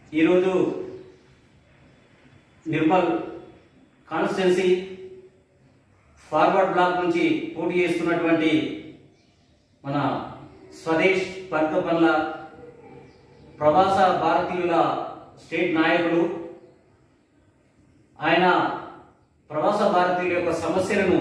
ఈరోజు Nirmal constituency forward black నుంచి పోటీ చేస్తున్నటువంటి మన స్వదేశ్ పర్కపల్ల ప్రవాస భారతీయుల స్టేట్ నాయకుడు ఆయన ప్రవాస భారతీయుల యొక్క సమస్యలను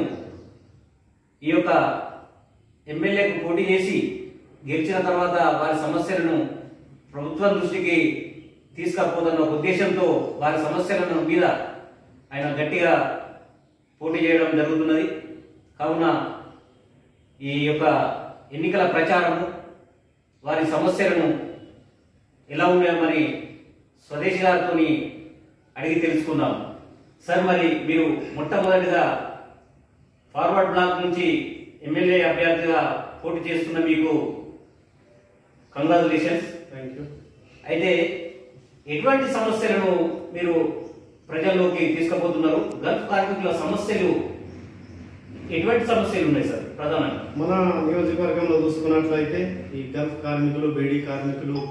ఈ యొక్క ఎమ్మెల్యేకు పోటీ చేసి గెలిచిన తర్వాత వారి సమస్యలను ప్రభుత్వం దృష్టికి తీసుకపోతున్న ఒక ఉద్దేశంతో వారి సమస్యలను మీద ఆయన గట్టిగా పోటీ చేయడం జరుగుతున్నది కావున ఈ యొక్క ఎన్నికల ప్రచారము వారి సమస్యలను ఎలా ఉన్నాయో స్వదేశీ గారితో అడిగి తెలుసుకుందాం సార్ మరి మీరు మొట్టమొదటిగా ఫార్వర్డ్ బ్లాక్ నుంచి ఎమ్మెల్యే అభ్యర్థిగా పోటీ చేస్తున్న మీకు కంగ్రాచులేషన్స్ థ్యాంక్ యూ అయితే ఎటువంటి సమస్యలను మీరు ప్రజల్లోకి తీసుకుపోతున్నారు గల్ఫ్ కార్మికుల సమస్యలు ఎటువంటి సమస్యలు ఉన్నాయి సార్ ప్రధానంగా మన నియోజకవర్గంలో చూసుకున్నట్లయితే ఈ గల్ఫ్ కార్మికులు బేడీ కార్మికులు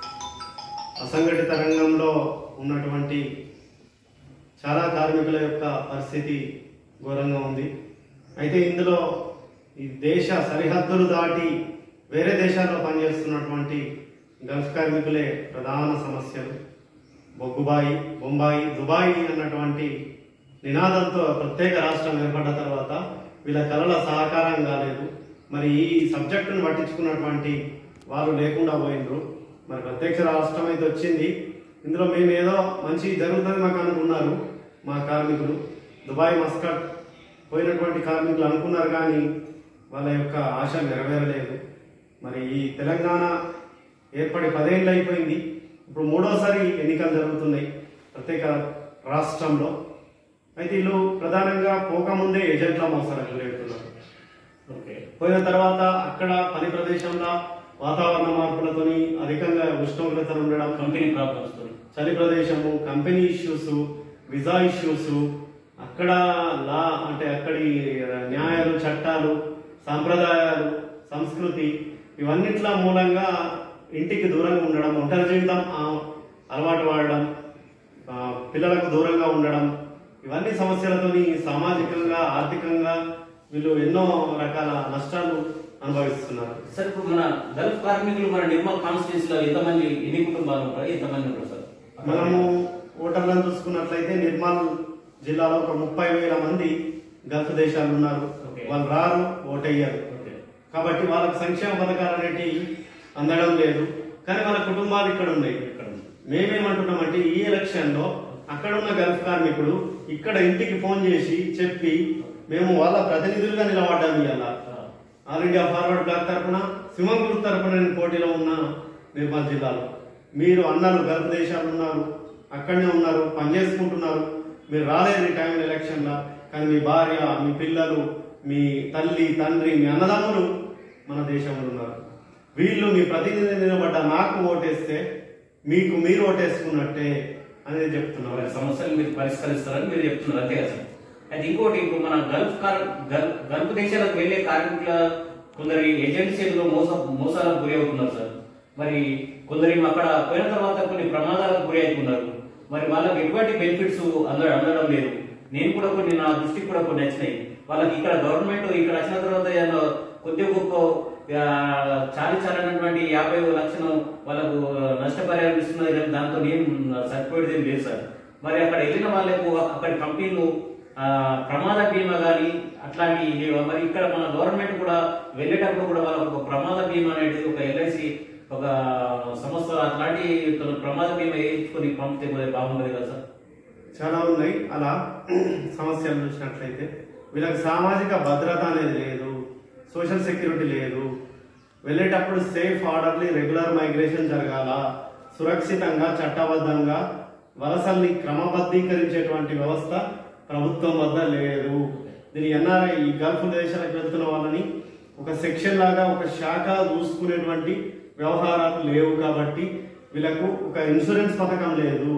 అసంఘటిత రంగంలో ఉన్నటువంటి చాలా కార్మికుల యొక్క పరిస్థితి ఘోరంగా ఉంది అయితే ఇందులో ఈ దేశ సరిహద్దులు దాటి వేరే దేశాల్లో పనిచేస్తున్నటువంటి గల్ఫ్ కార్మికులే ప్రధాన సమస్యలు బొగ్గుబాయి బొంబాయి దుబాయి అన్నటువంటి నినాదంతో ప్రత్యేక రాష్ట్రం ఏర్పడ్డ తర్వాత వీళ్ళ కళల సహకారం కాలేదు మరి ఈ సబ్జెక్టును పట్టించుకున్నటువంటి వారు లేకుండా పోయినరు మరి ప్రత్యక్ష రాష్ట్రం అయితే వచ్చింది ఇందులో మేము ఏదో మంచి జరుగుతుంది మాకు అనుకున్నారు మా కార్మికులు దుబాయ్ మస్కట్ పోయినటువంటి కార్మికులు అనుకున్నారు కానీ వాళ్ళ యొక్క ఆశ నెరవేరలేదు మరి ఈ తెలంగాణ ఏర్పడి పదేళ్ళు అయిపోయింది ఇప్పుడు మూడోసారి ఎన్నికలు జరుగుతున్నాయి ప్రత్యేక రాష్ట్రంలో అయితే వీళ్ళు ప్రధానంగా పోకముందే ఏజెంట్ల మోసాలకు గురవుతున్నారు ఓకే పోయిన తర్వాత అక్కడ పని ప్రదేశంలో వాతావరణ మార్పులతోని అధికంగా ఉష్ణోగ్రతలు ఉండడం కంపెనీ ప్రాబ్లమ్స్ తో చలి ప్రదేశము కంపెనీ ఇష్యూస్ విజా ఇష్యూస్ అక్కడ లా అంటే అక్కడి న్యాయాలు చట్టాలు సాంప్రదాయాలు సంస్కృతి ఇవన్నిట్ల మూలంగా ఇంటికి దూరంగా ఉండడం ఒంటరి జీవితం ఆ, అలవాటు పడడం ఆ, పిల్లలకు దూరంగా ఉండడం ఇవన్నీ సమస్యలతోని సామాజికంగా ఆర్థికంగా వీళ్ళు ఎన్నో రకాల నష్టాలు అనుభవిస్తున్నారు సార్ ఇప్పుడు మన గల్ఫ్ కార్మికులు మన నిర్మల్ కాన్స్టిట్యూన్సీలో ఎంతమంది ఎన్ని కుటుంబాలు ఉంటారు ఎంతమంది ఉంటారు సార్ మనము ఓటర్లను చూసుకున్నట్లయితే నిర్మల్ జిల్లాలో ఒక ముప్పై వేల మంది గల్ఫ్ దేశాలు ఉన్నారు Okay. వాళ్ళు రారు ఓటయ్యారు ఓకే కాబట్టి వాళ్ళకి సంక్షేమ పథకాలు అనేటివి అందడం లేదు కానీ వాళ్ళ కుటుంబాలు ఇక్కడ ఉన్నాయి ఇక్కడ ఉంది. మేమేమంటున్నామంటే ఈ ఎలక్షన్ లో అక్కడ ఉన్న గల్ఫ్ కార్మికుడు ఇక్కడ ఇంటికి ఫోన్ చేసి చెప్పి మేము వాళ్ళ ప్రతినిధులుగా నిలబడ్డాము ఇవాళ ఆ, ఆల్ ఇండియా ఫార్వర్డ్ బ్లాక్ తరపున సింహంపూర్ తరపున నేను పోటీలో ఉన్న నిర్మల్ జిల్లాలో మీరు అన్నారు గల్ఫ్ దేశాలు ఉన్నారు అక్కడనే ఉన్నారు పనిచేసుకుంటున్నారు మీరు రాలేదు ఈ టైం ఎలక్షన్లో కానీ మీ భార్య మీ పిల్లలు మీ తల్లి తండ్రి మీ అన్నదమ్ములు మన దేశంలో ఉన్నారు వీళ్ళు మీ ప్రతినిధి నిలబడ్డ నాకు ఓటేస్తే మీకు మీరు ఓటేసుకున్నట్టే అనేది చెప్తున్నారు వారి సమస్యలు మీరు పరిష్కరిస్తారని మీరు చెప్తున్నారు అంతే కదా సార్ అయితే ఇంకోటి ఇప్పుడు మన గల్ఫ్ కార్ గల్- గల్ఫ్ దేశాలకు వెళ్లే కార్మికుల కొందరు ఏజెన్సీలో మోస మోసాలకు గురి అవుతున్నారు సార్ మరి కొందరు అక్కడ పోయిన తర్వాత కొన్ని ప్రమాదాలకు గురి అవుతున్నారు మరి వాళ్ళకి ఎటువంటి బెనిఫిట్స్ అంద అందడం లేదు నేను కూడా కొన్ని నా దృష్టికి కూడా కొన్ని వచ్చినాయి వాళ్ళకి ఇక్కడ గవర్నమెంట్ ఇక్కడ వచ్చిన తర్వాత ఏదో కొద్దిగా గొప్ప ఆ, చాలి చాలనటువంటి యాభై లక్షలు వాళ్ళకు నష్టపరిహారం ఇస్తున్నది కానీ దాంతో ఏం సరిపోయేది ఏం లేదు సార్ మరి అక్కడ వెళ్ళిన వాళ్ళకు అక్కడి కంపెనీలు ఆ, ప్రమాద బీమా కానీ అట్లాంటివి లేవా మరి ఇక్కడ మన గవర్నమెంట్ కూడా వెళ్ళేటప్పుడు కూడా వాళ్ళకు ఒక ప్రమాద బీమా అనేది ఒక ఎల్ఐసి ఒక సంస్థ అట్లాంటి కొన్ని ప్రమాద బీమా వేయించుకొని పంపితే కొద్దిగా బాగుంటుంది కదా సార్ చాలా ఉన్నాయి అలా సమస్యలు చూసినట్లయితే వీళ్ళకి సామాజిక భద్రత అనేది లేదు సోషల్ సెక్యూరిటీ లేదు వెళ్ళేటప్పుడు సేఫ్ ఆర్డర్లీ రెగ్యులర్ మైగ్రేషన్ జరగాల సురక్షితంగా చట్టబద్ధంగా వలసల్ని క్రమబద్ధీకరించేటువంటి వ్యవస్థ ప్రభుత్వం వద్ద లేదు దీని ఎన్ఆర్ఐ ఈ గల్ఫ్ దేశాలకు వెళ్తున్న వాళ్ళని ఒక సెక్షన్ లాగా ఒక శాఖ చూసుకునేటువంటి వ్యవహారాలు లేవు కాబట్టి వీళ్ళకు ఒక ఇన్సూరెన్స్ పథకం లేదు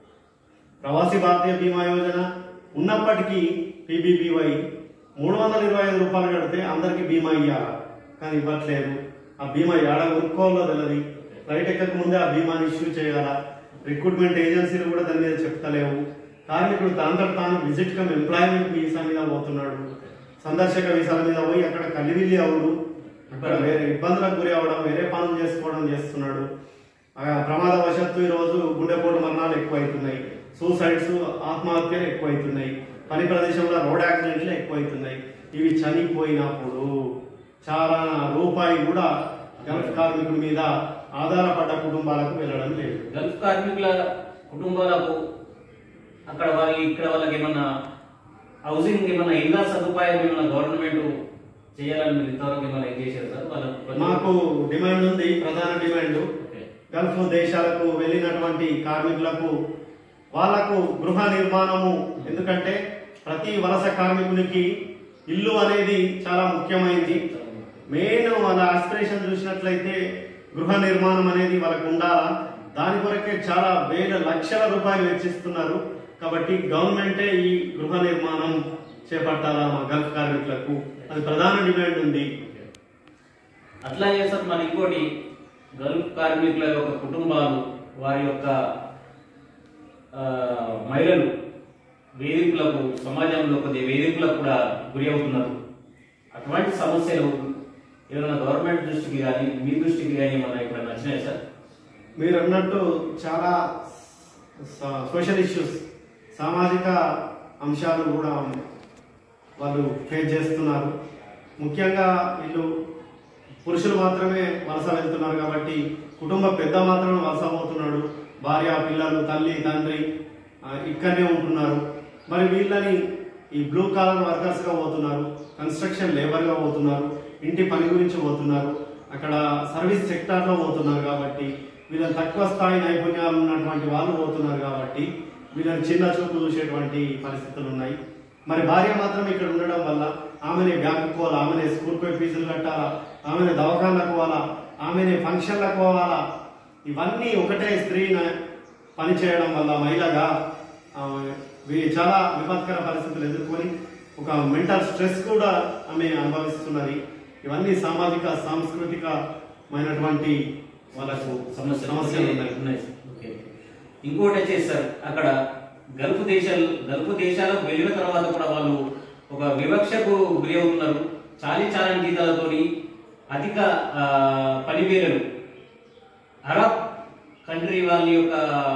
ప్రవాసీ భారతీయ బీమా యోజన ఉన్నప్పటికీ పీబీబీవై మూడు వందల ఇరవై ఐదు రూపాయలు కడితే అందరికి బీమా ఇవ్వాలి కానీ ఇవ్వట్లేదు ఆ బీమా ఏడ కొనుక్కోవాలో తెలియదు ఫ్లైట్ ఎక్కక ముందే ఆ బీమాని ఇష్యూ చేయాలా రిక్రూట్మెంట్ ఏజెన్సీలు కూడా దాని మీద చెప్తలేవు కార్మికుడు తనంతట తాను విజిట్ కమ్ ఎంప్లాయ్మెంట్ వీసా మీద పోతున్నాడు సందర్శక వీసాల మీద పోయి అక్కడ కలివిల్లి అవుడు అక్కడ వేరే ఇబ్బందులకు గురి అవ్వడం వేరే పనులు చేసుకోవడం చేస్తున్నాడు ఆ ప్రమాదవశత్తు ఈ రోజు గుండెపోటు మరణాలు ఎక్కువైతున్నాయి సూసైడ్స్ ఆత్మహత్యలు ఎక్కువైతున్నాయి పని ప్రదేశంలో రోడ్ యాక్సిడెంట్లు ఎక్కువైతున్నాయి ఇవి చనిపోయినప్పుడు చాలా రూపాయి కూడా గల్ఫ్ కార్మికుడి మీద ఆధారపడ్డ కుటుంబాలకు వెళ్ళడం లేదు గల్ఫ్ కార్మికుల కుటుంబాలకు అక్కడ వాళ్ళ ఇక్కడ వాళ్ళకి ఏమన్నా హౌసింగ్ ఏమన్నా ఇళ్ళ సదుపాయం ఏమన్నా గవర్నమెంట్ చేయాలని మీరు ఇంతవరకు ఏమన్నా ఏం చేశారు సార్ వాళ్ళ మాకు డిమాండ్ ఉంది ప్రధాన డిమాండ్ ఓకే. గల్ఫ్ దేశాలకు వెళ్ళినటువంటి కార్మికులకు వాళ్లకు గృహ నిర్మాణము ఎందుకంటే ప్రతి వలస కార్మికునికి ఇల్లు అనేది చాలా ముఖ్యమైనది మెయిన్ వాళ్ళ ఆస్పిరేషన్ చూసినట్లయితే గృహ నిర్మాణం అనేది వాళ్ళకు ఉండాలా దాని కొరకే చాలా వేల లక్షల రూపాయలు వెచ్చిస్తున్నారు కాబట్టి గవర్నమెంటే ఈ గృహ నిర్మాణం చేపట్టాలా మా గల్ఫ్ కార్మికులకు అది ప్రధాన డిమాండ్ ఉంది అట్లాగే సార్ మన ఇంకోటి గల్ఫ్ కార్మికుల యొక్క కుటుంబాలు వారి యొక్క ఆ, మహిళలు వేధింపులకు సమాజంలో కొద్ది వేధింపులకు కూడా గురి అవుతున్నారు అటువంటి సమస్యలు ఏదైనా గవర్నమెంట్ దృష్టికి కానీ మీ దృష్టికి కానీ మన ఇక్కడ నచ్చినాయి సార్ మీరు అన్నట్టు చాలా స- సోషల్ ఇష్యూస్ సామాజిక అంశాలు కూడా వాళ్ళు ఫేస్ చేస్తున్నారు ముఖ్యంగా వీళ్ళు పురుషులు మాత్రమే వలస వెళ్తున్నారు కాబట్టి కుటుంబ పెద్ద మాత్రమే వలస పోతున్నాడు భార్య పిల్లలు తల్లి తండ్రి ఆ, ఇక్కడనే ఉంటున్నారు మరి వీళ్ళని ఈ బ్లూ కాలర్ వర్కర్స్ గా పోతున్నారు కన్స్ట్రక్షన్ లేబర్ గా పోతున్నారు ఇంటి పని గురించి పోతున్నారు అక్కడ సర్వీస్ సెక్టార్ లో పోతున్నారు కాబట్టి వీళ్ళని తక్కువ స్థాయి నైపుణ్యాలు ఉన్నటువంటి వాళ్ళు పోతున్నారు కాబట్టి వీళ్ళని చిన్న చూపు చూసేటువంటి పరిస్థితులు ఉన్నాయి మరి భార్య మాత్రం ఇక్కడ ఉండడం వల్ల ఆమెనే బ్యాంకు పోవాలా ఆమెనే స్కూల్ పోయి ఫీజులు కట్టాలా ఆమెనే దవాఖానలకు పోవాలా ఆమెనే ఫంక్షన్లకు పోవాలా ఇవన్నీ ఒకటే స్త్రీ పని చేయడం వల్ల మహిళగా ఆమె వీ- చాలా విపత్కర పరిస్థితులు ఎదుర్కొని ఒక మెంటల్ స్ట్రెస్ కూడా ఆమె అనుభవిస్తున్నది ఇవన్నీ సామాజిక సాంస్కృతికమైనటువంటి వాళ్ళకు సమస్యలు సమస్యలు ఉన్నాయి ఉన్నాయి సార్. ఓకే. ఇంకోటి వచ్చేసి సార్ అక్కడ గల్ఫ్ దేశాలు గల్ఫ్ దేశాలకు వెళ్ళిన తర్వాత కూడా వాళ్ళు ఒక వివక్షకు గురి అవుతున్నారు చాలీ చాలని జీతాలతోని అధిక ఆ, పని వేలలు అరబ్ కంట్రీ వాళ్ళ యొక్క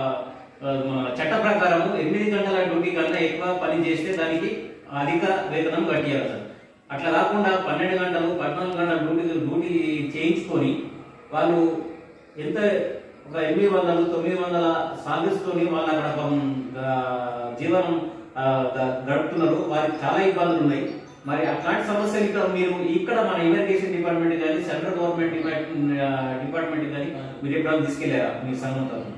ఆ, మన చట్ట ప్రకారం ఎనిమిది గంటల డ్యూటీ కన్నా ఎక్కువ పని చేస్తే దానికి అధిక వేతనం కట్టియాలి సార్ అట్లా కాకుండా పన్నెండు గంటలు పద్నాలుగు గంటల డ్యూటీ డ్యూటీ చేయించుకొని వాళ్ళు ఎంత ఒక ఎనిమిది వందలు తొమ్మిది వందల సాగిస్తూని వాళ్ళు అక్కడ పాపం, ఆ, జీవనం ఆ, గ- గడుపుతున్నారు వారికి చాలా ఇబ్బందులు ఉన్నాయి మరి అట్లాంటి సమస్యలు ఇక్కడ మీరు ఇక్కడ మన ఇమిగ్రేషన్ డిపార్ట్మెంట్ కానీ సెంట్రల్ గవర్నమెంట్ డిపార్ట్మెంట్ డిపార్ట్మెంట్ కానీ మీరు ఎప్పుడైనా తీసుకెళ్లారా మీ సంఘం తరఫున?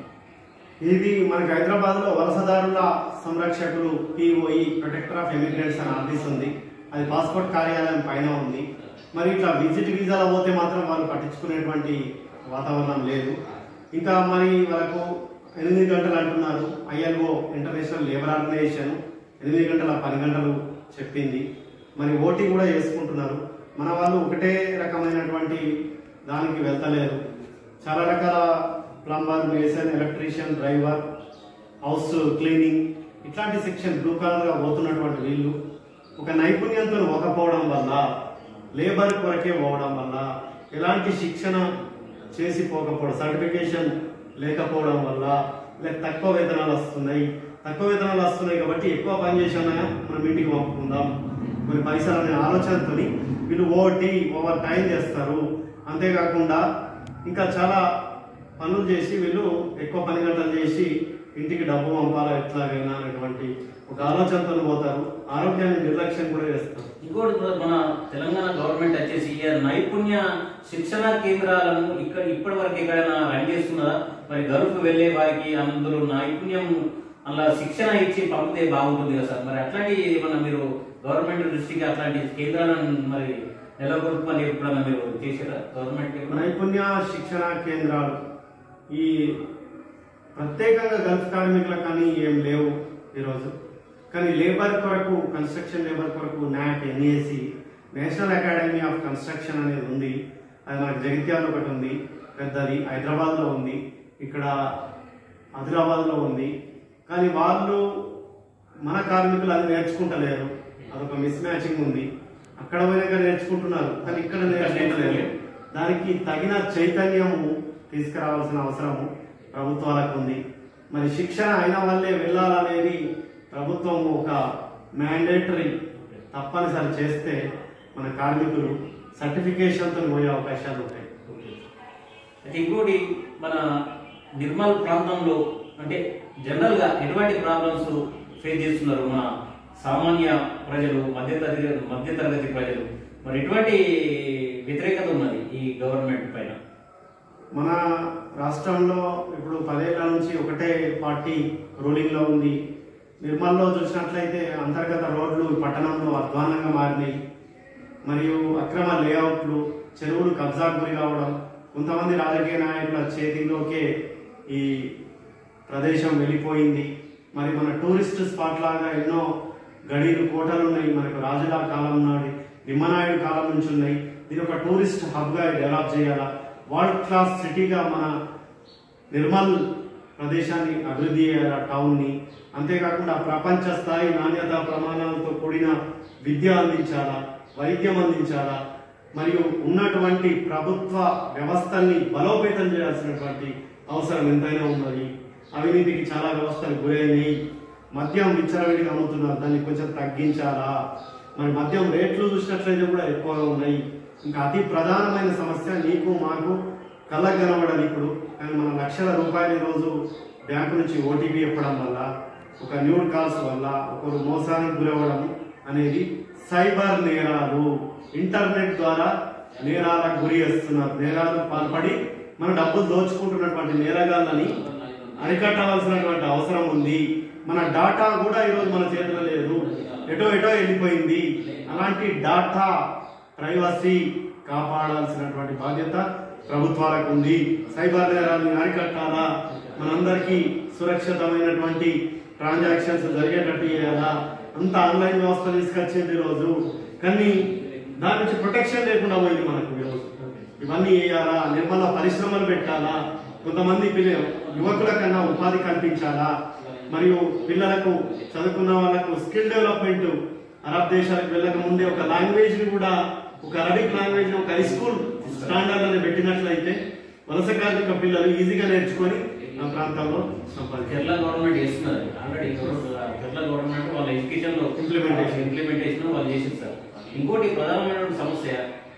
ఇది మనకి హైదరాబాద్ లో వలసదారుల సంరక్షకులు పిఓఈ ప్రొటెక్టర్ ఆఫ్ ఎమిగ్రెంట్స్ అని ఆఫీస్ ఉంది అది పాస్పోర్ట్ కార్యాలయం పైన ఉంది మరి ఇట్లా విజిట్ వీసాలో పోతే మాత్రం వాళ్ళు పట్టించుకునేటువంటి వాతావరణం లేదు ఇంకా మరి వాళ్ళకు ఎనిమిది గంటలు అంటున్నారు ఐఎల్ఓ ఇంటర్నేషనల్ లేబర్ ఆర్గనైజేషన్ ఎనిమిది గంటల పది గంటలు చెప్పింది మరి ఓటీ కూడా చేసుకుంటున్నారు మన వాళ్ళు ఒకటే రకమైనటువంటి దానికి వెళ్తలేరు చాలా రకాల plumber mason electrician driver house cleaning ఇట్లాంటి సెక్షన్ బ్లూ కలర్ గా పోతున్నటువంటి వీళ్ళు ఒక నైపుణ్యంతో పోకపోవడం వల్ల లేబర్ కొరకే పోవడం వల్ల ఎలాంటి శిక్షణ చేసి పోకపోవడం సర్టిఫికేషన్ లేకపోవడం వల్ల లేక తక్కువ వేతనాలు వస్తున్నాయి తక్కువ వేతనాలు వస్తున్నాయి కాబట్టి ఎక్కువ పని చేసినా మనం ఇంటికి పంపుకుందాం కొన్ని పైసలు అనే ఆలోచనతో వీళ్ళు ఓటీ ఓవర్ టైం చేస్తారు అంతేకాకుండా ఇంకా చాలా పనులు చేసి వీళ్ళు ఎక్కువ పని గంటలు చేసి ఇంటికి డబ్బు పంపాలా ఎట్లాగైనా అనేటువంటి ఒక ఆలోచనతో పోతారు ఆరోగ్యాన్ని నిర్లక్ష్యం కూడా చేస్తారు ఇంకోటి కూడా మన తెలంగాణ గవర్నమెంట్ వచ్చేసి ఈ నైపుణ్య శిక్షణ కేంద్రాలను ఇక్కడ ఇప్పటి వరకు ఎక్కడైనా రన్ చేస్తున్నదా మరి గల్ఫ్ వెళ్ళే వారికి అందులో నైపుణ్యం అలా శిక్షణ ఇచ్చి పంపితే బాగుంటుంది కదా సార్ మరి అట్లాంటి ఏమన్నా మీరు గవర్నమెంట్ దృష్టికి అట్లాంటి కేంద్రాలను మరి నెలకొల్పని ఎప్పుడన్నా మీరు చేసారా గవర్నమెంట్ ఎప్పుడన్నా? నైపుణ్య శిక్షణ కేంద్రాలు ఈ ప్రత్యేకంగా గల్ఫ్ కార్మికులకు కానీ ఏం లేవు ఈరోజు కానీ లేబర్ కొరకు కన్స్ట్రక్షన్ లేబర్ కొరకు not NAC national academy of construction అనేది ఉంది అది మనకు జగిత్యాల ఒకటి ఉంది పెద్దది హైదరాబాద్లో ఉంది ఇక్కడ ఆదిలాబాద్లో ఉంది కానీ వాళ్ళు మన కార్మికులు అది నేర్చుకుంటలేరు అదొక మిస్ మ్యాచింగ్ ఉంది అక్కడ పోయినాక నేర్చుకుంటున్నారు కానీ ఇక్కడ నేర్చుకుంటలేరు దానికి తగిన చైతన్యము తీసుకురావాల్సిన అవసరము ప్రభుత్వాలకు ఉంది మరి శిక్షణ అయిన వల్లే వెళ్ళాలనేది ప్రభుత్వం ఒక మ్యాండేటరీ తప్పనిసరి చేస్తే మన కార్మికులు సర్టిఫికేషన్తో పోయే అవకాశాలు ఉంటాయి అయితే ఇంకోటి మన నిర్మల్ ప్రాంతంలో అంటే జనరల్ గా ఎటువంటి ప్రాబ్లమ్స్ ఫేస్ చేస్తున్నారు మన సామాన్య ప్రజలు మధ్యతరగతి మధ్యతరగతి ప్రజలు మరి ఎటువంటి వ్యతిరేకత ఉన్నది ఈ గవర్నమెంట్ పైన మన రాష్ట్రంలో ఇప్పుడు పదేళ్ల నుంచి ఒకటే పార్టీ రూలింగ్ లో ఉంది నిర్మల్లో చూసినట్లయితే అంతర్గత రోడ్లు పట్టణంలో అధ్వానంగా మారినాయి మరియు అక్రమ లేఅవుట్లు చెరువులు కబ్జాకు గురి కావడం కొంతమంది రాజకీయ నాయకుల చేతిలోకే ఈ ప్రదేశం వెళ్ళిపోయింది మరి మన టూరిస్ట్ స్పాట్ లాగా ఎన్నో గడీలు కోటలు ఉన్నాయి మనకు రాజుల కాలం నాటి నిమ్మనాయుడు కాలం నుంచి ఉన్నాయి దీని ఒక టూరిస్ట్ హబ్ గా డెవలప్ చేయాలా వరల్డ్ క్లాస్ సిటీగా మన నిర్మల్ ప్రదేశాన్ని అభివృద్ధి చేయాలి టౌన్ ని అంతేకాకుండా ప్రపంచ స్థాయి నాణ్యత ప్రమాణాలతో కూడిన విద్య అందించాలా వైద్యం అందించాలా మరియు ఉన్నటువంటి ప్రభుత్వ వ్యవస్థల్ని బలోపేతం చేయాల్సినటువంటి అవసరం ఎంతైనా ఉన్నది అవినీతికి చాలా వ్యవస్థలు గురైనాయి మద్యం విచ్చలవిడిగా అమ్ముతున్నారు దాన్ని కొంచెం తగ్గించాలా మరి మద్యం రేట్లు చూసినట్లయితే కూడా ఎక్కువగా ఉన్నాయి ఇంకా అతి ప్రధానమైన సమస్య నీకు మాకు కళ్ళకు కనబడాలి ఇప్పుడు కానీ మన లక్షల రూపాయలు ఈరోజు బ్యాంకు నుంచి ఓటీపీ ఇవ్వడం వల్ల ఒక న్యూడ్ కాల్స్ వల్ల ఒకరు మోసానికి గురవ్వడం అనేది సైబర్ నేరాలు ఇంటర్నెట్ ద్వారా నేరాలకు గురి చేస్తున్నారు నేరాలకు పాల్పడి మన డబ్బులు దోచుకుంటున్నటువంటి నేరగాళ్ళని అరికట్టవలసినటువంటి అవసరం ఉంది మన డాటా కూడా ఈరోజు మన చేతిలో లేదు ఎటో ఎటో వెళ్ళిపోయింది అలాంటి డాటా ప్రైవసీ కాపాడాల్సినటువంటి బాధ్యత ప్రభుత్వాలకు ఉంది సైబర్ నేరాన్ని అరికట్టాలా మనందరికీ సురక్షితమైనటువంటి ట్రాన్సాక్షన్స్ జరిగేటట్టు చేయాలా అంత ఆన్లైన్ వ్యవస్థ తీసుకొచ్చింది ఈరోజు కానీ దాని నుంచి ప్రొటెక్షన్ లేకుండా పోయింది మనకు ఈరోజు ఇవన్నీ చేయాలా నిర్మల పరిశ్రమలు పెట్టాలా కొంతమంది పిల్ల యువకుల కన్నా ఉపాధి కల్పించాలా మరియు పిల్లలకు చదువుకున్న వాళ్ళకు స్కిల్ డెవలప్మెంట్ అరబ్ దేశాలకు వెళ్ళక ముందే ఒక లాంగ్వేజ్ ని కూడా ఒక అరబిక్ లాంగ్వేజ్ ఒక హై స్కూల్ స్టాండర్డ్ అని పెట్టినట్లయితే వలస కార్మిక పిల్లలు ఈజీగా నేర్చుకొని ఆ ప్రాంతంలో సంపాదించారు కేరళ గవర్నమెంట్ చేస్తున్నారు ఆల్రెడీ కేరళ గవర్నమెంట్ వాళ్ళ ఎడ్యుకేషన్ లో Implementation. ఇంప్లిమెంటేషన్ వాళ్ళు చేసేస్తారు ఇంకోటి ప్రధానమైన సమస్య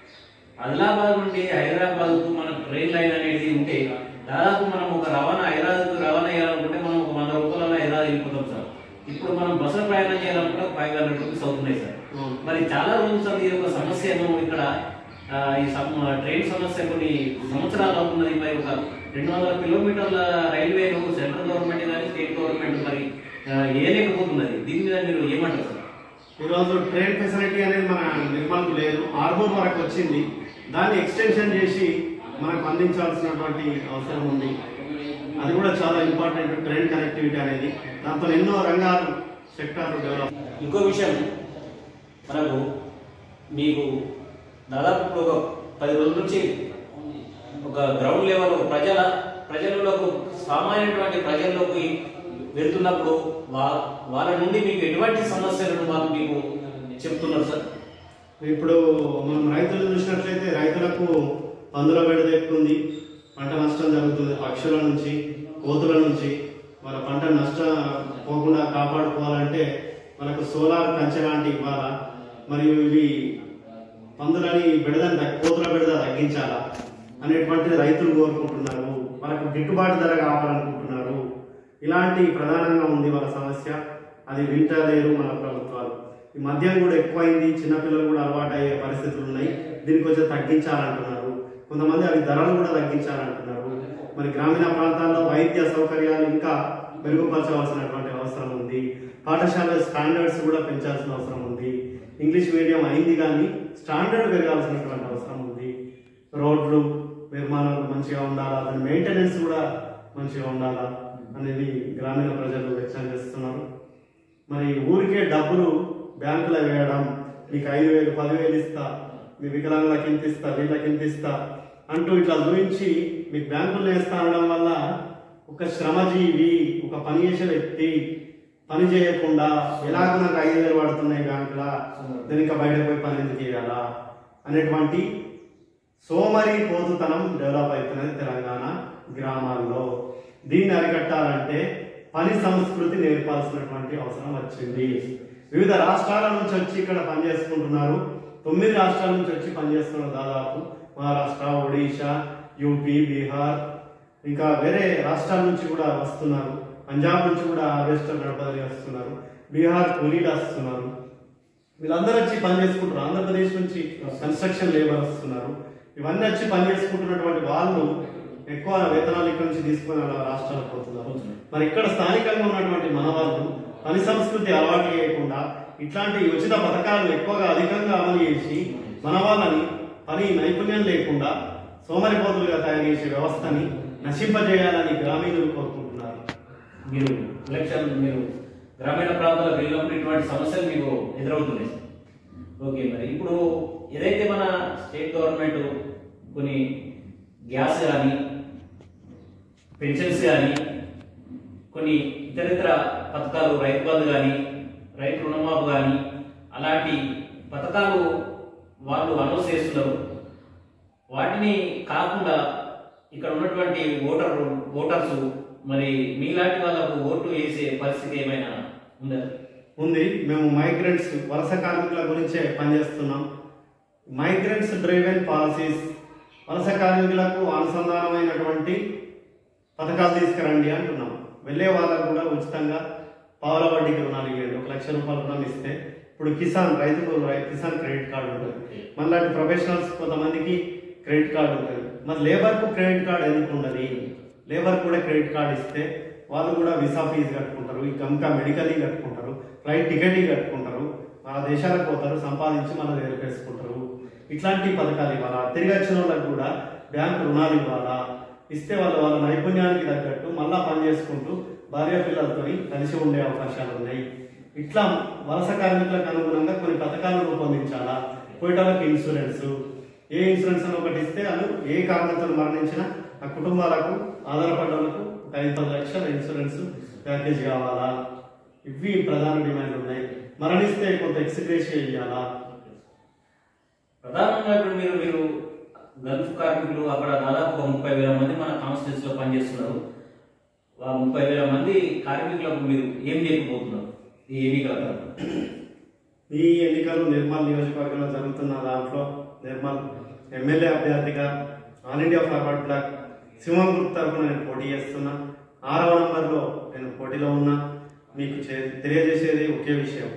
ఆదిలాబాద్ నుండి హైదరాబాద్ కు మన ట్రైన్ లైన్ అనేది ఉంటే దాదాపు మనం ఒక రవాణా హైదరాబాద్ రవాణా చేయాలనుకుంటే మనం ఒక వంద రూపాయల హైదరాబాద్ వెళ్ళిపోతాం సార్ ఇప్పుడు మనం బస్సు ప్రయాణం చేయాలనుకుంటే ఫైవ్ హండ్రెడ్ రూపీస్ అవుతున్నాయి సార్ అవును. మరి చాలా రోజులు సార్ ఇది ఒక సమస్యను ఇక్కడ ఆ, ఈ సమ- ట్రైన్ సమస్య కొన్ని సంవత్సరాలు అవుతున్నది మరి ఒక రెండు వందల కిలోమీటర్ల రైల్వేలు సెంట్రల్ గవర్నమెంట్ కానీ స్టేట్ గవర్నమెంట్ మరి ఆ, ఏలేకపోతున్నది దీని మీద మీరు ఏమంటారు సార్ ఈరోజు ట్రైన్ ఫెసిలిటీ అనేది మన నిర్మల్కు లేదు ఆర్మూర్ వరకు వచ్చింది దాన్ని ఎక్స్టెన్షన్ చేసి మనకు అందించాల్సినటువంటి అవసరం ఉంది అది కూడా చాలా ఇంపార్టెంట్ ట్రైన్ కనెక్టివిటీ అనేది దాంతో ఎన్నో రంగాలు సెక్టార్లు డెవలప్ ఇంకో విషయం మనకు మీకు దాదాపు ఇప్పుడు ఒక పది రోజుల నుంచి ఒక గ్రౌండ్ లెవెల్ ప్రజల ప్రజలకు సామాన్యటువంటి ప్రజల్లోకి వెళ్తున్నప్పుడు వా వాళ్ళ నుండి మీకు ఎటువంటి సమస్యలను వాళ్ళు మీకు చెప్తున్నారు సార్ ఇప్పుడు మనం రైతులు చూసినట్లయితే రైతులకు పందుల బెడద ఎక్కువ ఉంది పంట నష్టం జరుగుతుంది పక్షుల నుంచి కోతుల నుంచి వాళ్ళ పంట నష్టం పోకుండా కాపాడుకోవాలంటే వాళ్ళకు సోలార్ కంచె లాంటి ఇవ్వాలా మరియు ఇవి పందులని బెడదని తగ్గ- కోతుల బెడద తగ్గించాలా అనేటువంటిది రైతులు కోరుకుంటున్నారు వాళ్ళకు గిట్టుబాటు ధర కావాలనుకుంటున్నారు ఇలాంటి ప్రధానంగా ఉంది వాళ్ళ సమస్య అది వింటలేరు మన ప్రభుత్వాలు ఈ మద్యం కూడా ఎక్కువైంది చిన్నపిల్లలు కూడా అలవాటు అయ్యే పరిస్థితులు ఉన్నాయి దీన్ని కొంచెం తగ్గించాలంటున్నారు కొంతమంది అవి ధరలు కూడా తగ్గించాలంటున్నారు మరి గ్రామీణ ప్రాంతాల్లో వైద్య సౌకర్యాలు ఇంకా మెరుగుపరచవలసినటువంటి అవసరం ఉంది పాఠశాల స్టాండర్డ్స్ కూడా పెంచాల్సిన అవసరం ఉంది ఇంగ్లీష్ మీడియం అయింది కానీ స్టాండర్డ్ పెరగాల్సినటువంటి అవసరం ఉంది రోడ్లు నిర్మాణాలు మంచిగా ఉండాలా దాని మెయింటెనెన్స్ కూడా మంచిగా ఉండాలా అనేది గ్రామీణ ప్రజలు వ్యక్తం చేస్తున్నారు మరి ఊరికే డబ్బులు బ్యాంకులో వేయడం మీకు ఐదు వేలు పదివేలు ఇస్తా మీ వికలాంగులకి ఇంత ఇస్తా వీళ్ళకి ఇంత ఇస్తా అంటూ ఇట్లా చూపించి మీకు బ్యాంకుల్లో వేస్తా అనడం వల్ల ఒక శ్రమజీవి ఒక పని చేసే వ్యక్తి పని చేయకుండా ఎలాగో నాకు ఐదు వేలు పడుతున్నాయి బ్యాంకులా నేను ఇంకా బయటకు పోయి పని ఎందుకు చేయాలా అనేటువంటి సోమరి పోతుతనం డెవలప్ అవుతున్నది తెలంగాణ గ్రామాల్లో దీన్ని అరికట్టాలంటే పని సంస్కృతి నేర్పాల్సినటువంటి అవసరం వచ్చింది వివిధ రాష్ట్రాల నుంచి వచ్చి ఇక్కడ పనిచేసుకుంటున్నారు తొమ్మిది రాష్ట్రాల నుంచి వచ్చి పనిచేస్తున్నారు దాదాపు మహారాష్ట్ర ఒడిషా యూపీ బీహార్ ఇంకా వేరే రాష్ట్రాల నుంచి కూడా వస్తున్నారు పంజాబ్ నుంచి కూడా హార్వెస్టర్ నడపదని వస్తున్నారు బీహార్ కూలీలు వస్తున్నారు వీళ్ళందరూ వచ్చి పని చేసుకుంటారు ఆంధ్రప్రదేశ్ నుంచి కన్స్ట్రక్షన్ లేబర్ వస్తున్నారు ఇవన్నీ వచ్చి పని చేసుకుంటున్నటువంటి వాళ్ళు ఎక్కువ వేతనాలు ఇక్కడ నుంచి తీసుకుని అలా రాష్ట్రాలకు పోతున్నారు మరి ఇక్కడ స్థానికంగా ఉన్నటువంటి మన వాళ్ళు పని సంస్కృతి అలవాటు చేయకుండా ఇట్లాంటి ఉచిత పథకాలు ఎక్కువగా అధికంగా అమలు చేసి మన వాళ్ళని పని నైపుణ్యం లేకుండా సోమరిపోతులుగా తయారు చేసే వ్యవస్థని నశింపజేయాలని గ్రామీణులు కోరుకుంటున్నారు మీరు ఎలక్షన్ మీరు గ్రామీణ ప్రాంతాలకు వెళ్ళినప్పుడు ఇటువంటి సమస్యలు మీకు ఎదురవుతున్నాయి ఓకే మరి ఇప్పుడు ఏదైతే మన స్టేట్ గవర్నమెంట్ కొన్ని గ్యాస్ కానీ పెన్షన్స్ కానీ కొన్ని ఇతరితర పథకాలు రైతు బంధు కానీ రైతు రుణమాఫీ కానీ అలాంటి పథకాలు వాళ్ళు అనౌన్స్ చేస్తున్నారు వాటిని కాకుండా ఇక్కడ ఉన్నటువంటి ఓటర్ ఓటర్స్ మరి మీలాంటి వాళ్ళకు ఓటు వేసే పరిస్థితి ఏమైనా ఉందా ఉంది మేము మైగ్రెంట్స్ వలస కార్మికుల గురించే పనిచేస్తున్నాం మైగ్రెంట్స్ డ్రైవెన్ పాలసీస్ వలస కార్మికులకు అనుసంధానమైనటువంటి పథకాలు తీసుకురండి అంటున్నాం వెళ్ళే వాళ్ళకు కూడా ఉచితంగా పావుల వడ్డీకి రుణాలు ఇవ్వండి ఒక లక్ష రూపాయల రుణం ఇస్తే ఇప్పుడు కిసాన్ రైతుకు రై- కిసాన్ క్రెడిట్ కార్డు ఉంటుంది మనలాంటి ప్రొఫెషనల్స్ కొంతమందికి క్రెడిట్ కార్డు ఉంటుంది మరి లేబర్కు క్రెడిట్ కార్డు ఎందుకు ఉండదు లేబర్ కూడా క్రెడిట్ కార్డు ఇస్తే వాళ్ళు కూడా వీసా ఫీజు కట్టుకుంటారు ఇంకా ఇంకా మెడికల్ కట్టుకుంటారు ఫ్లైట్ టికెట్ కట్టుకుంటారు ఆ దేశాలకు పోతారు సంపాదించి మన దగ్గర వేసుకుంటారు ఇట్లాంటి పథకాలు ఇవ్వాలా తిరిగి వచ్చిన వాళ్ళకి కూడా బ్యాంకు రుణాలు ఇవ్వాలా ఇస్తే వాళ్ళు వాళ్ళ నైపుణ్యానికి తగ్గట్టు మళ్ళా పని చేసుకుంటూ భార్య పిల్లలతో కలిసి ఉండే అవకాశాలు ఉన్నాయి ఇట్లా వలస కార్మికులకు అనుగుణంగా కొన్ని పథకాలు రూపొందించాలా పోయేటోళ్ళకి ఇన్సూరెన్స్ ఏ ఇన్సూరెన్స్ అని ఒకటి ఇస్తే వాళ్ళు ఏ కారణంతో మరణించినా ఆ కుటుంబాలకు ఆధారపడ్డ వాళ్ళకు ఒక ఐదు పది లక్షల ఇన్సూరెన్స్ ప్యాకేజ్ కావాలా ఇవి ప్రధాన డిమాండ్లు ఉన్నాయి మరణిస్తే కొంత ఎక్స్గ్రేషియా ఇవ్వాలా ప్రధానంగా ఇప్పుడు మీరు మీరు గల్ఫ్ కార్మికులు అక్కడ దాదాపు ఒక ముప్పై వేల మంది మన కాన్స్టిట్యూన్స్ లో పనిచేస్తున్నారు ఆ ముప్పై వేల మంది కార్మికులకు మీరు ఏం చేయకపోతున్నారు ఈ ఎన్నికల తర్వాత? ఈ ఎన్నికలు నిర్మల్ నియోజకవర్గంలో జరుగుతున్న దాంట్లో నిర్మల్ ఎమ్మెల్యే అభ్యర్థిగా ఆల్ ఇండియా ఫార్వర్డ్ బ్లాక్ సింహం గ్రూప్ తరఫున నేను పోటీ చేస్తున్నా ఆరవ నంబర్లో నేను పోటీలో ఉన్నా మీకు చే- తెలియజేసేది ఒకే విషయం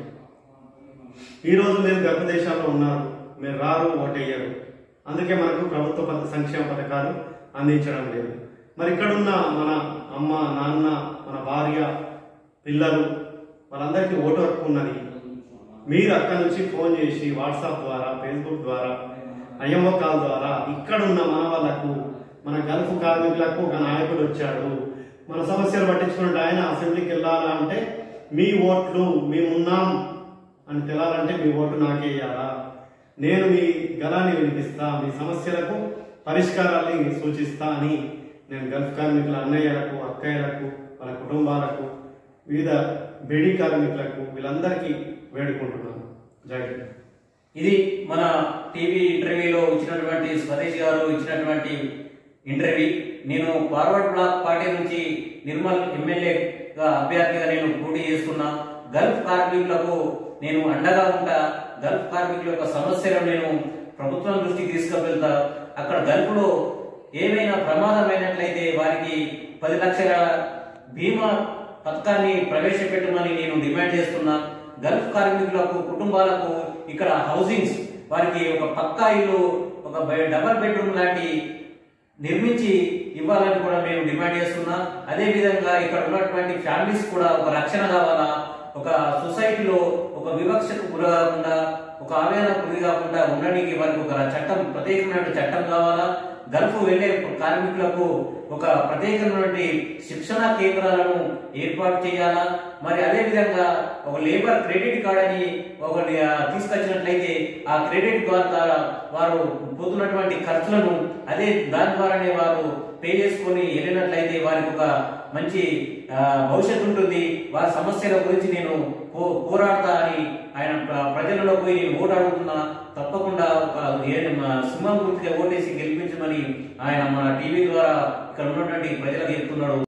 ఈ రోజు మీరు గర్భ దేశాల్లో ఉన్నారు మీరు రారు ఓటేయరు అందుకే మనకు ప్రభుత్వ పథ సంక్షేమ పథకాలు అందించడం లేదు మరి ఇక్కడున్న మన అమ్మ నాన్న మన భార్య పిల్లలు వాళ్ళందరికీ ఓటు హక్కు ఉన్నది మీరు అక్కడ నుంచి ఫోన్ చేసి వాట్సాప్ ద్వారా ఫేస్బుక్ ద్వారా ఐఎంఓ కాల్ ద్వారా ఇక్కడ ఉన్న మన వాళ్ళకు మన గల్ఫ్ కార్మికులకు ఒక నాయకుడు వచ్చాడు మన సమస్యలు పట్టించుకున్నట్టు ఆయన అసెంబ్లీకి వెళ్ళాలా అంటే మీ ఓట్లు మేమున్నాం అని తెలాలంటే మీ ఓటు నాకే ఇయ్యాలా నేను మీ గలాన్ని వినిపిస్తా మీ సమస్యలకు పరిష్కారాన్ని సూచిస్తా అని నేను గల్ఫ్ కార్మికుల అన్నయ్యలకు అక్కయ్యలకు వాళ్ళ కుటుంబాలకు వివిధ బేడీ కార్మికులకు వీళ్ళందరికీ వేడుకుంటున్నాను జై హింద్. ఇది మన టీవీ ఇంటర్వ్యూలో ఇచ్చినటువంటి స్వదేశ్ గారు ఇచ్చినటువంటి ఇంటర్వ్యూ నేను ఫార్వర్డ్ బ్లాక్ పార్టీ నుంచి నిర్మల్ ఎమ్మెల్యేగా అభ్యర్థిగా నేను పోటీ చేసుకున్నా గల్ఫ్ కార్మికులకు నేను అండగా ఉంటా గల్ఫ్ కార్మికుల యొక్క సమస్యలను నేను ప్రభుత్వం దృష్టికి తీసుకువెళ్తా అక్కడ గల్ఫ్లో ఏమైనా ప్రమాదమైనట్లయితే వారికి పది లక్షల బీమా పథకాన్ని ప్రవేశపెట్టమని నేను డిమాండ్ చేస్తున్నా గల్ఫ్ కార్మికులకు కుటుంబాలకు ఇక్కడ హౌసింగ్స్ వారికి ఒక పక్కా ఇల్లు ఒక బె- డబల్ బెడ్రూమ్ లాంటి నిర్మించి ఇవ్వాలని కూడా మేము డిమాండ్ చేస్తున్నా అదే విధంగా ఇక్కడ ఉన్నటువంటి ఫ్యామిలీస్ కూడా ఒక రక్షణ కావాలా ఒక సొసైటీలో ఒక వివక్షకు గురి కాకుండా ఒక ఆవేదనకు గురి కాకుండా ఉండడానికి వారికి ఒక చట్టం ప్రత్యేకమైన చట్టం కావాలా గల్ఫ్ వెళ్లే కార్మికులకు ఒక ప్రత్యేకమైనటువంటి శిక్షణా కేంద్రాలను ఏర్పాటు చేయాలా మరి అదే విధంగా ఒక లేబర్ క్రెడిట్ కార్డ్ అని ఒకటి ఆ, తీసుకొచ్చినట్లయితే ఆ క్రెడిట్ కార్డ్ ద్వారా వారు పోతున్నటువంటి ఖర్చులను అదే దాని ద్వారానే వారు పే చేసుకొని వెళ్ళినట్లయితే వారికి ఒక మంచి ఆ, భవిష్యత్తు ఉంటుంది వారి సమస్యల గురించి నేను పో- పోరాడతా అని ఆయన ప్ర- ప్రజలలో పోయి నేను ఓటు అడుగుతున్నా తప్పకుండా ఒక ఏ- మా సింహం గుర్తుగా ఓటేసి గెలిపించమని ఆయన మన టీవీ ద్వారా ఇక్కడ ఉన్నటువంటి ప్రజలకు చెప్తున్నాడు